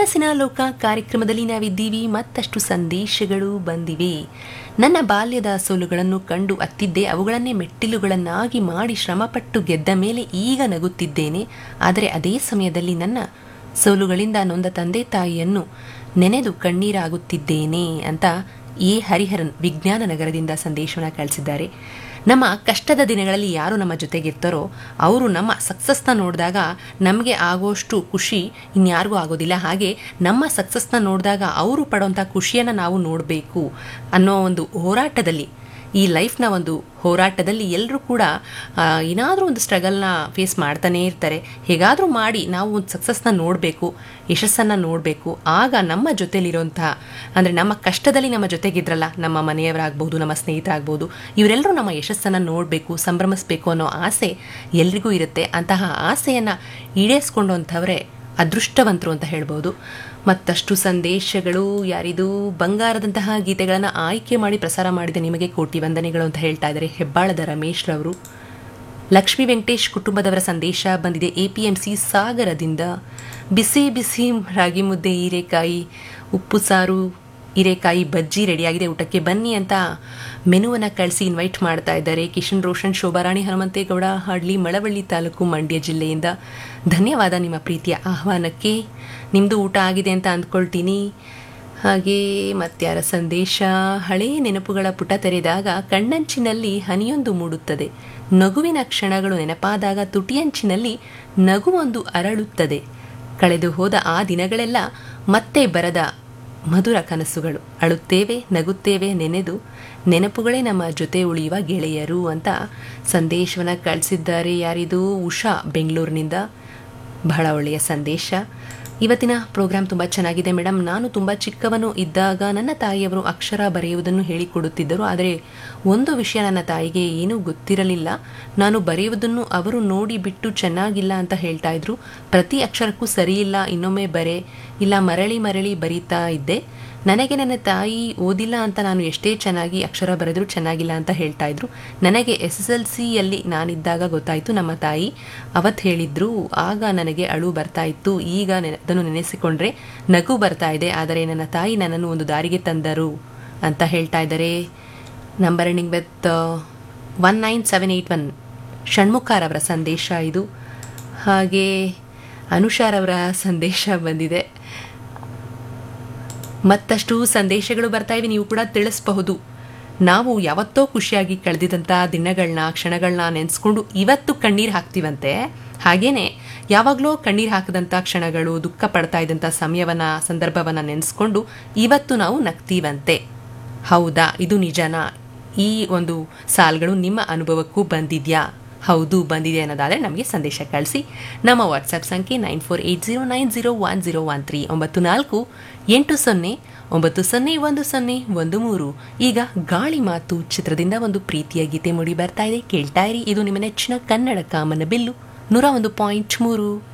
ಕನಸಿನ ಲೋಕ ಕಾರ್ಯಕ್ರಮದಲ್ಲಿ ನಾವಿದ್ದೀವಿ ಮತ್ತಷ್ಟು ಸಂದೇಶಗಳು ಬಂದಿವೆ ನನ್ನ ಬಾಲ್ಯದ ಸೋಲುಗಳನ್ನು ಕಂಡು ಅತ್ತಿದ್ದೆ ಅವುಗಳನ್ನೇ ಮೆಟ್ಟಿಲುಗಳನ್ನಾಗಿ ಮಾಡಿ ಶ್ರಮಪಟ್ಟು ಗೆದ್ದ ಮೇಲೆ ಈಗ ನಗುತ್ತಿದ್ದೇನೆ ಆದರೆ ಅದೇ ಸಮಯದಲ್ಲಿ ನನ್ನ ಸೋಲುಗಳಿಂದ ನೊಂದ ತಂದೆ ತಾಯಿಯನ್ನು ನೆನೆದು ಕಣ್ಣೀರಾಗುತ್ತಿದ್ದೇನೆ ಅಂತ ಎ ಹರಿಹರನ್ ವಿಜ್ಞಾನ ನಗರದಿಂದ ಸಂದೇಶವನ್ನು ಕಳಿಸಿದ್ದಾರೆ ನಮ್ಮ ಕಷ್ಟದ ದಿನಗಳಲ್ಲಿ ಯಾರು ನಮ್ಮ ಜೊತೆಗಿರ್ತಾರೋ ಅವರು ನಮ್ಮ ಸಕ್ಸಸ್ನ ನೋಡಿದಾಗ ನಮಗೆ ಆಗೋಷ್ಟು ಖುಷಿ ಇನ್ಯಾರಿಗೂ ಆಗೋದಿಲ್ಲ ಹಾಗೆ ನಮ್ಮ ಸಕ್ಸಸ್ನ ನೋಡಿದಾಗ ಅವರು ಪಡೋಂಥ ಖುಷಿಯನ್ನು ನಾವು ನೋಡಬೇಕು ಅನ್ನೋ ಒಂದು ಹೋರಾಟದಲ್ಲಿ ಈ ಲೈಫ್ನ ಒಂದು ಹೋರಾಟದಲ್ಲಿ ಎಲ್ಲರೂ ಕೂಡ ಏನಾದರೂ ಒಂದು ಸ್ಟ್ರಗಲ್ನ ಫೇಸ್ ಮಾಡ್ತಾನೇ ಇರ್ತಾರೆ ಹೇಗಾದರೂ ಮಾಡಿ ನಾವು ಒಂದು ಸಕ್ಸಸ್ನ ನೋಡಬೇಕು ಯಶಸ್ಸನ್ನು ನೋಡಬೇಕು ಆಗ ನಮ್ಮ ಜೊತೆಲಿರೋಂತಹ ಅಂದರೆ ನಮ್ಮ ಕಷ್ಟದಲ್ಲಿ ನಮ್ಮ ಜೊತೆಗಿದ್ರಲ್ಲ ನಮ್ಮ ಮನೆಯವರಾಗ್ಬೋದು ನಮ್ಮ ಸ್ನೇಹಿತರಾಗ್ಬೋದು ಇವರೆಲ್ಲರೂ ನಮ್ಮ ಯಶಸ್ಸನ್ನು ನೋಡಬೇಕು ಸಂಭ್ರಮಿಸಬೇಕು ಅನ್ನೋ ಆಸೆ ಎಲ್ರಿಗೂ ಇರುತ್ತೆ ಅಂತಹ ಆಸೆಯನ್ನು ಈಡೇರಿಸ್ಕೊಂಡಂಥವರೇ ಅದೃಷ್ಟವಂತರು ಅಂತ ಹೇಳ್ಬೋದು ಮತ್ತಷ್ಟು ಸಂದೇಶಗಳು ಯಾರಿದು ಬಂಗಾರದಂತಹ ಗೀತೆಗಳನ್ನು ಆಯ್ಕೆ ಮಾಡಿ ಪ್ರಸಾರ ಮಾಡಿದ ನಿಮಗೆ ಕೋಟಿ ವಂದನೆಗಳು ಅಂತ ಹೇಳ್ತಾ ಇದ್ದಾರೆ ಹೆಬ್ಬಾಳದ ರಮೇಶ್ ರವರು ಲಕ್ಷ್ಮೀ ವೆಂಕಟೇಶ್ ಕುಟುಂಬದವರ ಸಂದೇಶ ಬಂದಿದೆ ಎ ಪಿ ಎಂ ಸಿ ಸಾಗರದಿಂದ ಬಿಸಿ ಬಿಸಿ ರಾಗಿ ಮುದ್ದೆ ಹೀರೆಕಾಯಿ ಉಪ್ಪು ಸಾರು ಹೀರೆಕಾಯಿ ಬಜ್ಜಿ ರೆಡಿಯಾಗಿದೆ ಊಟಕ್ಕೆ ಬನ್ನಿ ಅಂತ ಮೆನುವನ್ನು ಕಳಿಸಿ ಇನ್ವೈಟ್ ಮಾಡ್ತಾ ಇದ್ದಾರೆ ಕಿಶನ್ ರೋಷನ್ ಶೋಭಾರಾಣಿ ಹನುಮಂತೇಗೌಡ ಹಳ್ಳಿ ಮಳವಳ್ಳಿ ತಾಲೂಕು ಮಂಡ್ಯ ಜಿಲ್ಲೆಯಿಂದ ಧನ್ಯವಾದ ನಿಮ್ಮ ಪ್ರೀತಿಯ ಆಹ್ವಾನಕ್ಕೆ ನಿಮ್ಮದು ಊಟ ಆಗಿದೆ ಅಂತ ಅಂದ್ಕೊಳ್ತೀನಿ ಹಾಗೆ ಮತ್ಯಾರ ಸಂದೇಶ ಹಳೇ ನೆನಪುಗಳ ಪುಟ ತೆರೆದಾಗ ಕಣ್ಣಂಚಿನಲ್ಲಿ ಹನಿಯೊಂದು ಮೂಡುತ್ತದೆ ನಗುವಿನ ಕ್ಷಣಗಳು ನೆನಪಾದಾಗ ತುಟಿಯಂಚಿನಲ್ಲಿ ನಗುವೊಂದು ಅರಳುತ್ತದೆ ಕಳೆದು ಹೋದ ಆ ದಿನಗಳೆಲ್ಲ ಮತ್ತೆ ಬರದ ಮಧುರ ಕನಸುಗಳು ಅಳುತ್ತೇವೆ ನಗುತ್ತೇವೆ ನೆನೆದು ನೆನಪುಗಳೇ ನಮ್ಮ ಜೊತೆ ಉಳಿಯುವ ಗೆಳೆಯರು ಅಂತ ಸಂದೇಶವನ್ನು ಕಳಿಸಿದ್ದಾರೆ ಯಾರಿದು ಉಷಾ ಬೆಂಗಳೂರಿನಿಂದ ಬಹಳ ಒಳ್ಳೆಯ ಸಂದೇಶ ಇವತ್ತಿನ ಪ್ರೋಗ್ರಾಮ್ ತುಂಬ ಚೆನ್ನಾಗಿದೆ ಮೇಡಮ್ ನಾನು ತುಂಬ ಚಿಕ್ಕವನು ಇದ್ದಾಗ ನನ್ನ ತಾಯಿಯವರು ಅಕ್ಷರ ಬರೆಯುವುದನ್ನು ಹೇಳಿಕೊಡುತ್ತಿದ್ದರು ಆದರೆ ಒಂದು ವಿಷಯ ನನ್ನ ತಾಯಿಗೆ ಏನೂ ಗೊತ್ತಿರಲಿಲ್ಲ ನಾನು ಬರೆಯುವುದನ್ನು ಅವರು ನೋಡಿ ಬಿಟ್ಟು ಚೆನ್ನಾಗಿಲ್ಲ ಅಂತ ಹೇಳ್ತಾ ಇದ್ರು ಪ್ರತಿ ಅಕ್ಷರಕ್ಕೂ ಸರಿಯಿಲ್ಲ ಇನ್ನೊಮ್ಮೆ ಬರೆ ಇಲ್ಲ ಮರಳಿ ಮರಳಿ ಬರೀತಾ ಇದ್ದೆ ನನಗೆ ನನ್ನ ತಾಯಿ ಓದಿಲ್ಲ ಅಂತ ನಾನು ಎಷ್ಟೇ ಚೆನ್ನಾಗಿ ಅಕ್ಷರ ಬರೆದರೂ ಚೆನ್ನಾಗಿಲ್ಲ ಅಂತ ಹೇಳ್ತಾ ಇದ್ರು ನನಗೆ ಎಸ್ ಎಸ್ ಎಲ್ ಸಿಯಲ್ಲಿ ನಾನಿದ್ದಾಗ ಗೊತ್ತಾಯಿತು ನಮ್ಮ ತಾಯಿ ಅವತ್ತು ಹೇಳಿದ್ರು ಆಗ ನನಗೆ ಅಳು ಬರ್ತಾ ಇತ್ತು ಈಗ ನೆನ ಅದನ್ನು ನೆನೆಸಿಕೊಂಡ್ರೆ ನಗು ಬರ್ತಾ ಇದೆ ಆದರೆ ನನ್ನ ತಾಯಿ ನನ್ನನ್ನು ಒಂದು ದಾರಿಗೆ ತಂದರು ಅಂತ ಹೇಳ್ತಾ ಇದ್ದಾರೆ number ending with one nine seven eight one ಷಣ್ಮುಖಾರವರ ಸಂದೇಶ ಇದು ಹಾಗೆ ಅನುಷಾರವರ ಸಂದೇಶ ಬಂದಿದೆ ಮತ್ತಷ್ಟು ಸಂದೇಶಗಳು ಬರ್ತಾ ಇವೆ ನೀವು ಕೂಡ ತಿಳಿಸಬಹುದು ನಾವು ಯಾವತ್ತೋ ಖುಷಿಯಾಗಿ ಕಳೆದಿದ್ದಂಥ ದಿನಗಳನ್ನ ಕ್ಷಣಗಳನ್ನ ನೆನೆಸ್ಕೊಂಡು ಇವತ್ತು ಕಣ್ಣೀರು ಹಾಕ್ತೀವಂತೆ ಹಾಗೇನೆ ಯಾವಾಗಲೂ ಕಣ್ಣೀರು ಹಾಕದಂಥ ಕ್ಷಣಗಳು ದುಃಖ ಪಡ್ತಾ ಇದ್ದಂಥ ಸಮಯವನ್ನ ಸಂದರ್ಭವನ್ನ ನೆನೆಸ್ಕೊಂಡು ಇವತ್ತು ನಾವು ನಗ್ತೀವಂತೆ ಹೌದಾ ಇದು ನಿಜನಾ ಈ ಒಂದು ಸಾಲ್ಗಳು ನಿಮ್ಮ ಅನುಭವಕ್ಕೂ ಬಂದಿದ್ಯಾ ಹೌದು ಬಂದಿದೆ ಅನ್ನೋದಾದರೆ ನಮಗೆ ಸಂದೇಶ ಕಳಿಸಿ ನಮ್ಮ ವಾಟ್ಸ್ಆ್ಯಪ್ ಸಂಖ್ಯೆ nine four eight zero nine zero one zero one three ಒಂಬತ್ತು ನಾಲ್ಕು ಎಂಟು ಸೊನ್ನೆ ಒಂಬತ್ತು ಸೊನ್ನೆ ಒಂದು ಸೊನ್ನೆ ಒಂದು ಮೂರು ಈಗ ಗಾಳಿ ಮಾತು ಚಿತ್ರದಿಂದ ಒಂದು ಪ್ರೀತಿಯ ಗೀತೆ ಮೂಡಿ ಬರ್ತಾ ಇದೆ ಕೇಳ್ತಾ ಇರಿ ಇದು ನಿಮ್ಮ ನೆಚ್ಚಿನ ಕನ್ನಡ ಕಾಮನ ಬಿಲ್ಲು ನೂರ ಒಂದು ಪಾಯಿಂಟ್ ಮೂರು